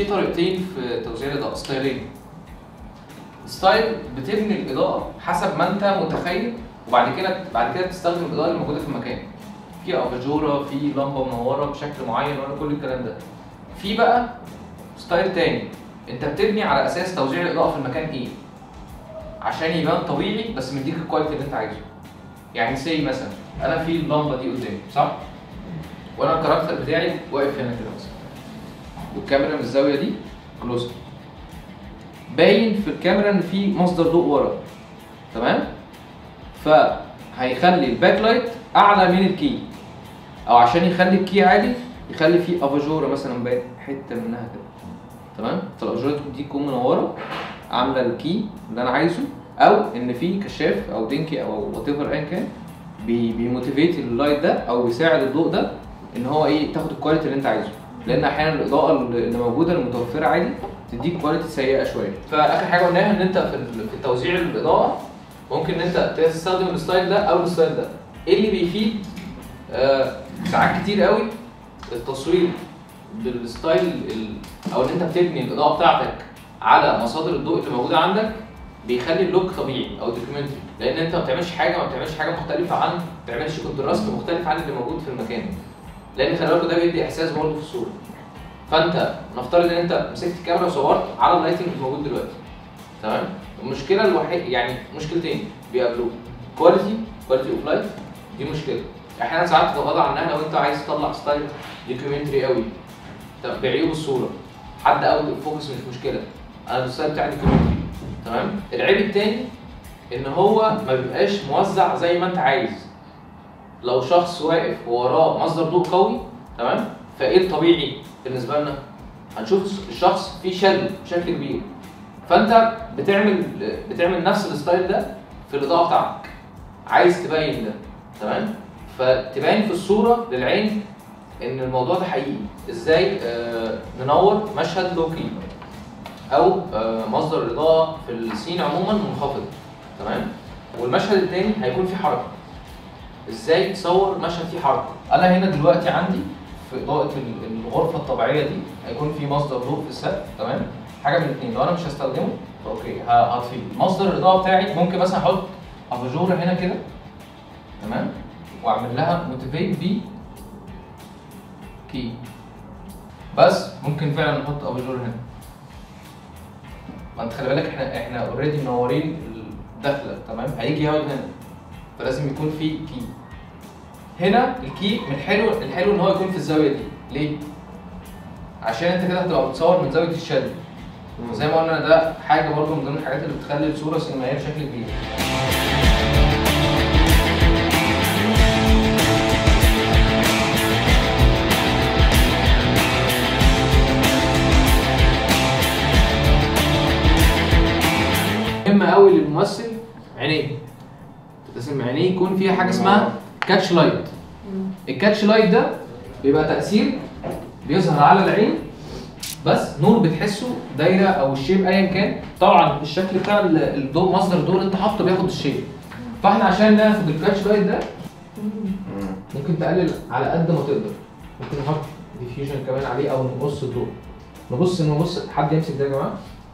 طريقتين في توزيع الاضاءه ستايلين ستايل بتبني الاضاءه حسب ما انت متخيل وبعد كده بعد كده بتستخدم الاضاءه اللي موجوده في المكان في اباجوره في لمبه منوره بشكل معين ولا كل الكلام ده في بقى ستايل تاني انت بتبني على اساس توزيع الاضاءه في المكان ايه عشان يبان طبيعي بس مديك الكواليتي اللي انت عايزه يعني سي مثلا انا في اللمبه دي قدامي صح وانا الكاركتر بتاعي واقف هنا كده مثلا والكاميرا من الزاويه دي كلوز باين في الكاميرا ان في مصدر ضوء ورا تمام فهيخلي الباك لايت اعلى من الكي او عشان يخلي الكي عالي يخلي فيه افاجوره مثلا باين حته منها كده تمام فالافاجوره دي تكون منوره عامله الكي اللي انا عايزه او ان في كشاف او دينكي او وات ايفر ايا كان بي بيموتيفيت اللايت ده او بيساعد الضوء ده ان هو ايه تاخد الكواليتي اللي انت عايزه لان احيانا الاضاءه اللي موجوده المتوفره عادي تديك كواليتي سيئه شويه فاخر حاجه قلناها ان انت في ال- في توزيع الاضاءه ممكن ان انت تستخدم الستايل ده او الستايل ده ايه اللي بيفيد آه ساعات كتير قوي التصوير بالستايل ال- او ان انت بتبني الاضاءه بتاعتك على مصادر الضوء اللي موجوده عندك بيخلي اللوك طبيعي او دوكيومنتري لان انت ما بتعملش حاجه ما بتعملش حاجه مختلفه عن ما بتعملش كونتراست مختلف عن اللي موجود في المكان لان خلي بالك ده بيدي احساس برضه في الصوره فانت نفترض ان انت مسكت الكاميرا وصورت على اللايتنج اللي موجود دلوقتي تمام المشكله الوحيده يعني مشكلتين بيقابلوك كواليتي كواليتي اوف لايت دي مشكله احيانا ساعات تتغاضى عنها لو انت عايز تطلع ستايل دوكيومنتري قوي طب بعيوب الصوره حد اوت فوكس مش مشكله انا الستايل بتاعي دوكيومنتري تمام العيب التاني ان هو ما بيبقاش موزع زي ما انت عايز لو شخص واقف ووراه مصدر ضوء قوي تمام فايه الطبيعي بالنسبه لنا هنشوف الشخص فيه شل بشكل كبير فانت بتعمل بتعمل نفس الستايل ده في الاضاءه بتاعتك عايز تبين ده تمام فتبين في الصوره للعين ان الموضوع ده حقيقي ازاي آه ننور مشهد لوكي او آه مصدر الاضاءه في السين عموما منخفض تمام والمشهد الثاني هيكون فيه حركه ازاي تصور مشهد فيه حركه انا هنا دلوقتي عندي في اضاءه ال- الغرفه الطبيعيه دي هيكون في مصدر ضوء في السقف تمام حاجه من الاثنين لو انا مش هستخدمه فاوكي ه- هطفيه مصدر الاضاءه بتاعي ممكن مثلا احط اباجوره هنا كده تمام واعمل لها موتيفيت ب كي بس ممكن فعلا نحط اباجوره هنا ما انت خلي بالك احنا احنا اوريدي منورين الدخله تمام هيجي يقعد هنا فلازم يكون في كي هنا الكي من الحلو الحلو ان هو يكون في الزاويه دي ليه؟ عشان انت كده هتبقى بتصور من زاويه الشادو زي ما قلنا ده حاجه برضه من ضمن الحاجات اللي بتخلي الصوره سينمائيه بشكل كبير مهم قوي للممثل عينيه لازم عينيه يكون فيها حاجه اسمها كاتش لايت الكاتش لايت ده بيبقى تاثير بيظهر على العين بس نور بتحسه دايره او الشيب ايا كان طبعا الشكل بتاع ال- الضوء مصدر الضوء اللي انت حاطه بياخد الشيب فاحنا عشان ناخد الكاتش لايت ده ممكن تقلل على قد ما تقدر ممكن نحط ديفيوجن كمان عليه او نقص الضوء نبص نبص حد يمسك ده يا جماعه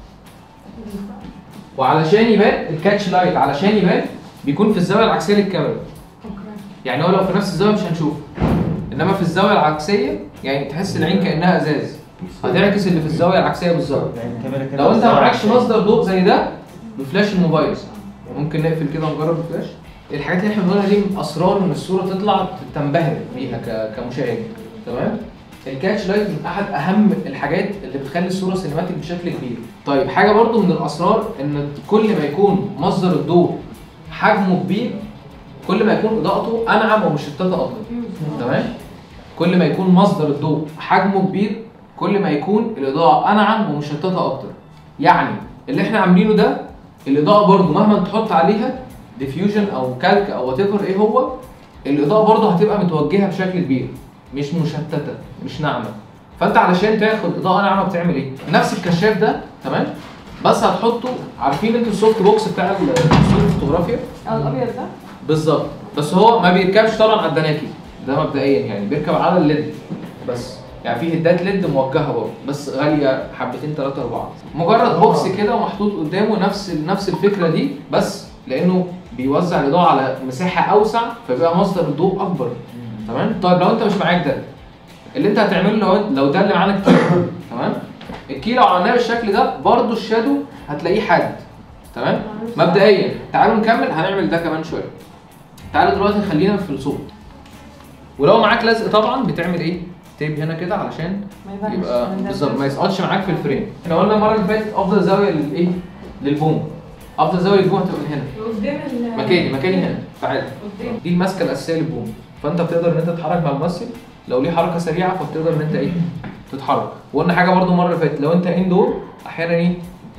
وعلشان يبان الكاتش لايت علشان يبان بيكون في الزاويه العكسيه للكاميرا يعني هو لو في نفس الزاويه مش هنشوفه انما في الزاويه العكسيه يعني تحس العين كانها ازاز هتعكس اللي في الزاويه العكسيه بالظبط يعني الكاميرا كده لو انت بتصور معكش عكسية. مصدر ضوء زي ده بفلاش الموبايل ممكن نقفل كده ونجرب الفلاش الحاجات اللي احنا بنقولها دي اسرار ان الصوره تطلع تنبهر بيها ك- كمشاهد تمام الكاتش لايت من احد اهم الحاجات اللي بتخلي الصوره سينماتيك بشكل كبير طيب حاجه برضو من الاسرار ان كل ما يكون مصدر الضوء حجمه كبير كل ما يكون اضاءته انعم ومشتته افضل تمام كل ما يكون مصدر الضوء حجمه كبير كل ما يكون الاضاءه انعم ومشتته اكتر يعني اللي احنا عاملينه ده الاضاءه برضو مهما تحط عليها ديفيوجن او كالك او وات ايه هو الاضاءه برضو هتبقى متوجهه بشكل كبير مش مشتته مش ناعمه فانت علشان تاخد اضاءه ناعمه بتعمل ايه نفس الكشاف ده تمام بس هتحطه عارفين انتوا السوفت بوكس بتاع ال- الصوره الفوتوغرافيا اه الابيض ده بالظبط بس هو ما بيركبش طبعا على الدناكي ده مبدئيا يعني بيركب على الليد بس يعني في هدات ليد موجهه برضه بس غاليه حبتين ثلاثه اربعه مجرد بوكس كده ومحطوط قدامه نفس نفس الفكره دي بس لانه بيوزع الاضاءه على مساحه اوسع فبيبقى مصدر الضوء اكبر تمام طيب لو انت مش معاك ده اللي انت هتعمله لو لو ده اللي معانا الكي تمام الكي لو عملناه بالشكل ده برضه الشادو هتلاقيه حاد تمام مبدئيا تعالوا نكمل هنعمل ده كمان شويه تعالوا دلوقتي خلينا في الصوت ولو معاك لزق طبعا بتعمل ايه تيب هنا كده علشان ما يبانش يبقى من ده بالظبط ما بس. يسقطش معاك في الفريم احنا قلنا المره اللي فاتت افضل زاويه للايه للبوم افضل زاويه للبوم هتبقى من هنا قدام ال مكاني مكاني هنا تعالى قدام دي الماسكه الاساسيه للبوم فانت بتقدر ان انت تتحرك مع الممثل لو ليه حركه سريعه فبتقدر ان انت ايه تتحرك وقلنا حاجه برضو المره اللي فاتت لو انت اندور احيانا ايه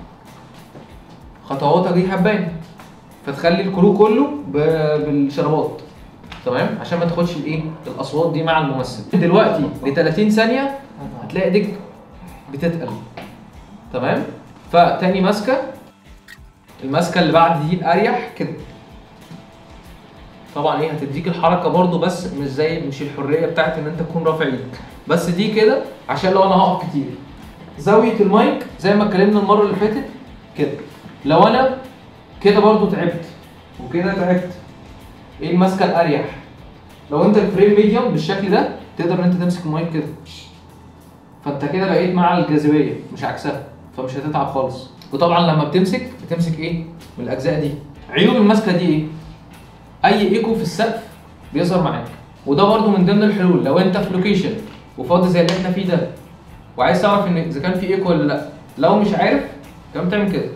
خطواتك دي هتبان فتخلي الكرو كله ب- بالشرابات تمام عشان ما تاخدش الايه الاصوات دي مع الممثل دلوقتي ل 30 ثانيه هتلاقي ايديك بتتقل تمام فتاني ماسكه الماسكه اللي بعد دي الاريح كده طبعا ايه هتديك الحركه برضو بس مش زي مش الحريه بتاعت ان انت تكون رافع ايدك بس دي كده عشان لو انا هقف كتير زاويه المايك زي ما اتكلمنا المره اللي فاتت كده لو انا كده برضو تعبت وكده تعبت ايه الماسكه الاريح لو انت الفريم ميديوم بالشكل ده تقدر ان انت تمسك المايك كده فانت كده بقيت مع الجاذبيه مش عكسها فمش هتتعب خالص وطبعا لما بتمسك بتمسك ايه من الاجزاء دي عيوب الماسكه دي ايه اي ايكو في السقف بيظهر معاك وده برضو من ضمن الحلول لو انت في لوكيشن وفاضي زي اللي احنا فيه ده وعايز تعرف ان اذا كان في ايكو ولا لا لو مش عارف كمان تعمل كده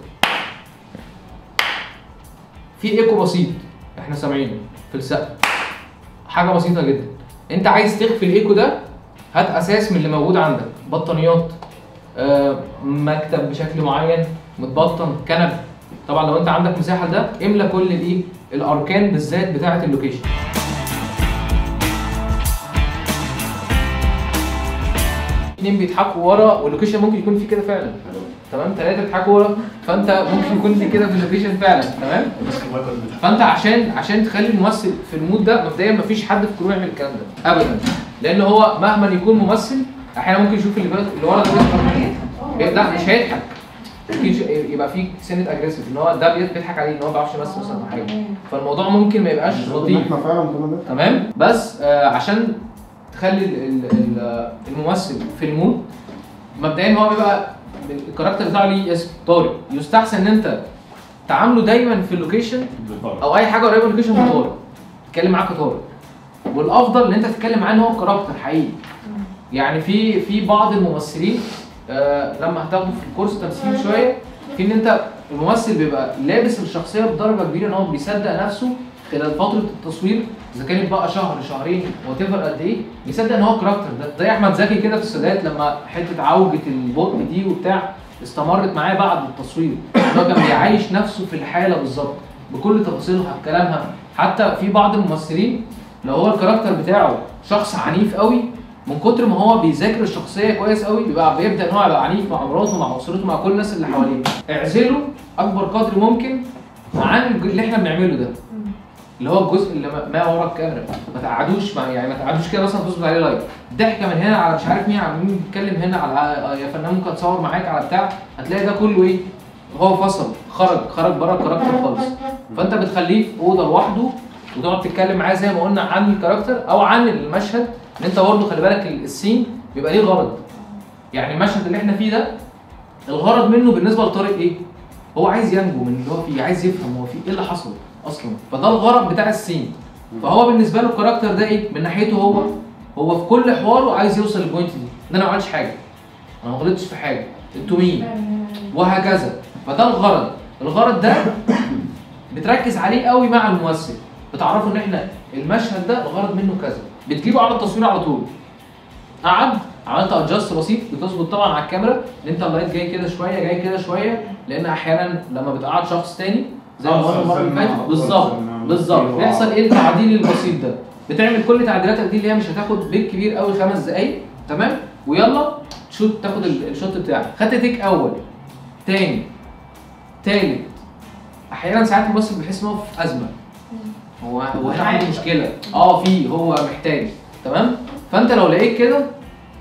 في ايكو بسيط احنا سامعينه في السقف حاجه بسيطه جدا انت عايز تخفي الايكو ده هات اساس من اللي موجود عندك بطانيات آه، مكتب بشكل معين متبطن كنب طبعا لو انت عندك مساحه لده املى كل الايه الاركان بالذات بتاعه اللوكيشن اتنين بيضحكوا ورا واللوكيشن ممكن يكون فيه كده فعلا تمام ثلاثه بيضحكوا ورا فانت ممكن يكون في كده في اللوكيشن فعلا تمام فانت عشان عشان تخلي الممثل في المود ده مبدئيا مفيش حد في الكرو يعمل الكلام ده ابدا لان هو مهما يكون ممثل احيانا ممكن يشوف اللي بيض- اللي ورا ده بيضحك إيه، لا مش هيضحك ممكن يش- يبقى في سنه اجريسيف ان هو ده بيض- بيضحك عليه ان هو ما بيعرفش يمثل مثلا أو حاجه فالموضوع ممكن ما يبقاش لطيف احنا فعلا كنا ده تمام بس آه عشان تخلي ال- ال- ال- الممثل في المود مبدئيا هو بيبقى الكاركتر بتاعه ليه اسم طارق يستحسن ان انت تعامله دايما في اللوكيشن او اي حاجه قريبه من اللوكيشن بطارق تتكلم معاه كطارق والافضل ان انت تتكلم معاه ان هو كاركتر حقيقي يعني في في بعض الممثلين آه لما هتاخده في الكورس تمثيل شويه في ان انت الممثل بيبقى لابس الشخصيه بدرجه كبيره ان هو بيصدق نفسه خلال فتره التصوير اذا كانت بقى شهر شهرين وات قد ايه بيصدق ان هو كاركتر ده زي احمد زكي كده في السادات لما حته عوجه البطء دي وبتاع استمرت معاه بعد التصوير ان هو كان بيعيش نفسه في الحاله بالظبط بكل تفاصيلها بكلامها حتى في بعض الممثلين لو هو الكاركتر بتاعه شخص عنيف قوي من كتر ما هو بيذاكر الشخصيه كويس قوي بيبقى بيبدا ان هو يبقى عنيف مع مراته مع اسرته مع كل الناس اللي حواليه اعزله اكبر قدر ممكن عن اللي احنا بنعمله ده اللي هو الجزء اللي ما- ما ورا الكاميرا ما تقعدوش مع يعني ما تقعدوش كده مثلا تظبط عليه لايك ضحكه من هنا على مش عارف مين على مين بيتكلم هنا على آه، يا فنان ممكن اتصور معاك على بتاع هتلاقي ده كله ايه هو فصل خرج خرج بره الكاركتر خالص فانت بتخليه في اوضه لوحده وتقعد تتكلم معاه زي ما قلنا عن الكاركتر او عن المشهد ان انت برضه خلي بالك ال- السين بيبقى ليه غرض يعني المشهد اللي احنا فيه ده الغرض منه بالنسبه لطارق ايه؟ هو عايز ينجو من اللي هو فيه عايز يفهم هو فيه ايه اللي حصل اصلا فده الغرض بتاع السين فهو بالنسبه له الكاركتر ده ايه؟ من ناحيته هو هو في كل حواره عايز يوصل للبوينت دي ده انا ما عملتش حاجه انا ما غلطتش في حاجه انتوا مين؟ وهكذا فده الغرض الغرض ده بتركز عليه قوي مع الممثل بتعرفه ان احنا المشهد ده الغرض منه كذا بتجيبه على التصوير على طول قعد عملت ادجست بسيط بتظبط طبعا على الكاميرا ان انت اللايت جاي كده شويه جاي كده شويه لان احيانا لما بتقعد شخص تاني زي ما آه، قلنا المره اللي سنة فاتت أكبر، بالظبط سنة بالظبط كتير، بيحصل آه. ايه التعديل البسيط ده بتعمل كل تعديلاتك دي اللي هي مش هتاخد بالكبير قوي خمس دقايق تمام ويلا شوت تاخد ال- الشوت بتاعك خدت تيك اول تاني تالت احيانا ساعات الممثل بيحس ان هو في ازمه هو هو هنا عنده مشكله اه في هو محتاج تمام فانت لو لقيت كده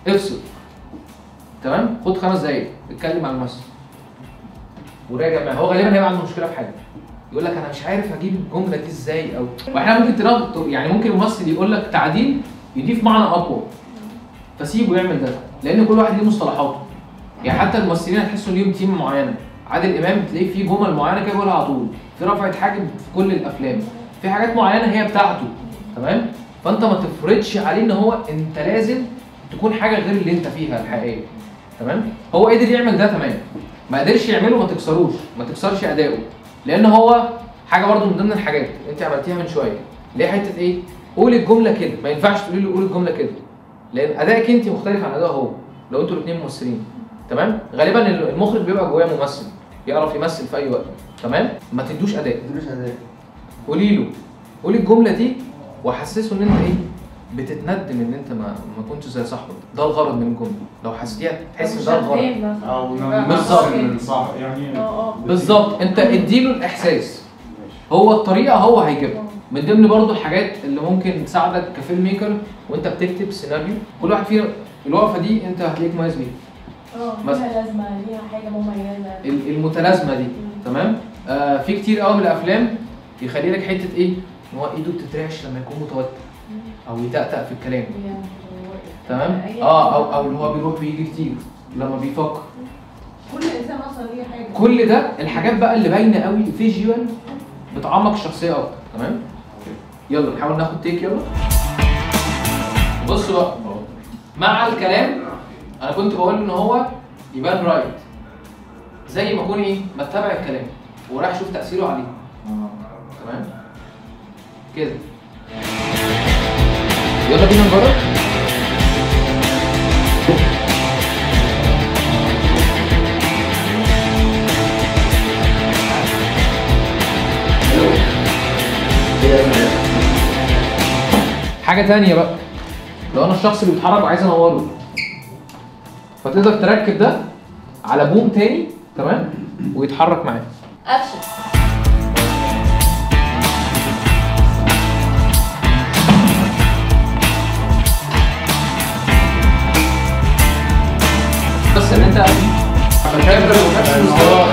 افصل تمام خد خمس دقايق اتكلم مع الممثل وراجع معاه هو غالبا هيبقى عنده مشكله في حاجه يقول لك انا مش عارف اجيب الجمله دي ازاي او واحنا ممكن تناقض يعني ممكن الممثل يقول لك تعديل يضيف معنى اقوى فسيبه يعمل ده لان كل واحد ليه مصطلحاته يعني حتى الممثلين هتحسوا ليهم تيم معينه عادل امام تلاقيه فيه جمل معينه كده بيقولها على طول في رفعت حاجب في كل الافلام في حاجات معينه هي بتاعته تمام فانت ما تفرضش عليه ان هو انت لازم تكون حاجه غير اللي انت فيها الحقيقيه تمام هو قدر يعمل ده تمام ما قدرش يعمله ما تكسروش ما تكسرش اداؤه لان هو حاجه برضو من ضمن الحاجات انت عملتيها من شويه اللي هي حته ايه قول الجمله كده ما ينفعش تقولي له قول الجمله كده لان ادائك انت مختلف عن اداء هو لو انتوا الاثنين ممثلين تمام غالبا المخرج بيبقى جواه ممثل يعرف يمثل في اي وقت تمام ما تدوش اداء مش اداء قولي له قولي الجمله دي وحسسه ان انت ايه بتتندم ان انت ما ما كنتش زي صاحبك ده الغرض من الجمله لو حسيتيها تحس ان ده الغرض او بالظبط. نمثل صح يعني اه اه بالظبط انت اديله الاحساس هو الطريقه هو هيجيبها من ضمن برضو الحاجات اللي ممكن تساعدك كفيلم ميكر وانت بتكتب سيناريو كل واحد فينا الوقفه دي انت هتلاقيك مميز بيها اه مثلا. ليها لازمه ليها حاجه مميزه ال- المتلازمه دي تمام آه في كتير قوي من الافلام يخلي لك حته ايه ان هو ايده بتترعش لما يكون متوتر او يتأتأ في الكلام تمام اه او او اللي هو بيروح ويجي كتير لما بيفكر كل انسان اصلا ليه حاجه كل ده الحاجات بقى اللي باينه قوي فيجوال بتعمق الشخصيه اكتر تمام يلا نحاول ناخد تيك يلا بصوا بقى مع الكلام انا كنت بقول ان هو يبان رايت زي ما اكون ايه بتبع الكلام وراح اشوف تاثيره عليه تمام كده يلا بينا نجرب حاجه تانية بقى لو انا الشخص اللي بيتحرك وعايز انوره فتقدر تركب ده على بوم تاني تمام ويتحرك معاه اكشن بس ان انت فاكر